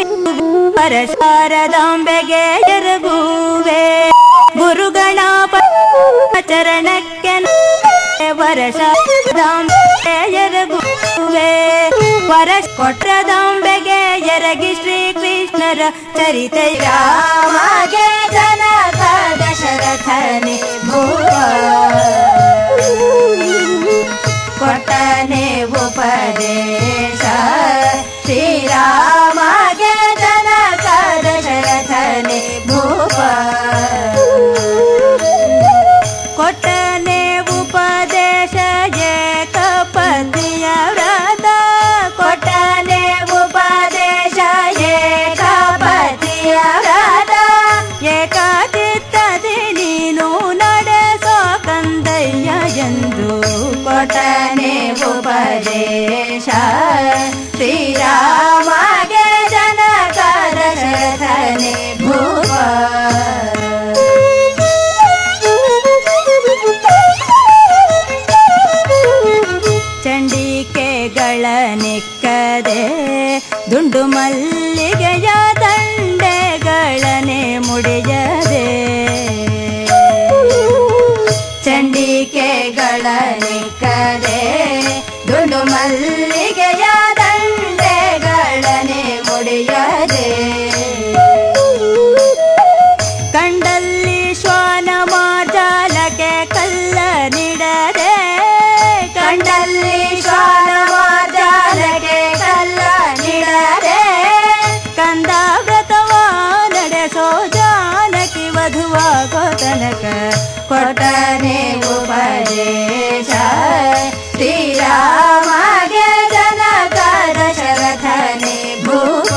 ಪರ ಶಾರದಾಂಬೆಗೆ ಎರಗುವೆ ಗುರುಗಣಪ ಚರಣಕ್ಕೆ ವರ ಶಾರದಾಂಬೆಗೆ ಎರಗುವೆ ವರ ಕೊಟ್ರದಾಂಬೆಗೆ ಎರಗಿ ಶ್ರೀಕೃಷ್ಣರ ಚರಿತ ರಾಮಗೆ ಜನಕ ದಶರಥನೆ ಭೂವ ಕೊಟ್ಟನೆ ಉಪದೇಶ ಶ್ರೀರಾಮಗೆ ಜನಕ ದಶರಥನೆ ಭೂಪ ಕೊಟ್ಟನೆ ಉಪದೇಶ ಏಕಪತಿಯ ವ್ರತ ಕೊಟ್ಟನೆ ಉಪದೇಶ ಏಕಪತಿಯ ವ್ರತ ಏಕಾಚಿತ್ತದಿ ನೀನು ನಡೆಸೋ ಕಂದಯ್ಯ ಎಂದು ಕೊಟ್ಟನೆ ಉಪದೇಶ ಶ್ರೀರಾಮಗೆ ಜನಕ ದಶರಥನೆ ಭೂಪ ಚಂಡಿಕೆಗಳ ನಿಕ್ಕದೆ ದುಂಡು ಮಲ್ಲಿಗೆಯ ದಂಡೆಗಳನೆ ಮುಡಿಯದೆ ಚಂಡಿಕೆಗಳ ನಿಕ್ಕದೆ ದುಂಡು ಮಲ್ಲಿಗೆಯ ದಂಡೆಗಳನೆ ಮುಡಿಯದೆ ಕಂಡಲ್ಲಿ ಶ್ವಾನ ಮಾರ್ಜಾಲಕ್ಕೆ ಕಲ್ಲ ನಿಡದೆ ಕಂಡಲ್ಲಿ ಶ್ವಾನ ಮಾರ್ಜಾಲಕ್ಕೆ ಕಲ್ಲ ನಿಡದೆ ಕಂದಾವ್ರತವ ನಡೆಸೋ ಜಾನಕಿ ವಧುವಾಗೋ ತನಕ ಕೊಟ್ಟನೆ ಉಪದೇಶ ಶ್ರೀರಾಮಗೆ ಜನಕ ದಶರಥನೆ ಭೂಪ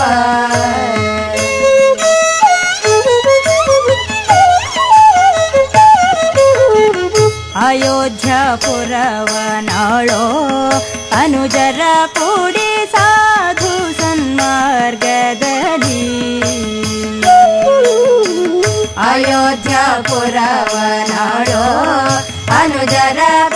ಅಯೋಧ್ಯಪುರವನಾಳೋ ಅನುಜರ ಕೂಡಿ ಸಾಧು ಸನ್ಮಾರ್ಗದಲ್ಲಿ ಅಯೋಧ್ಯಪುರವನಾಳೋ ಅನುಜರ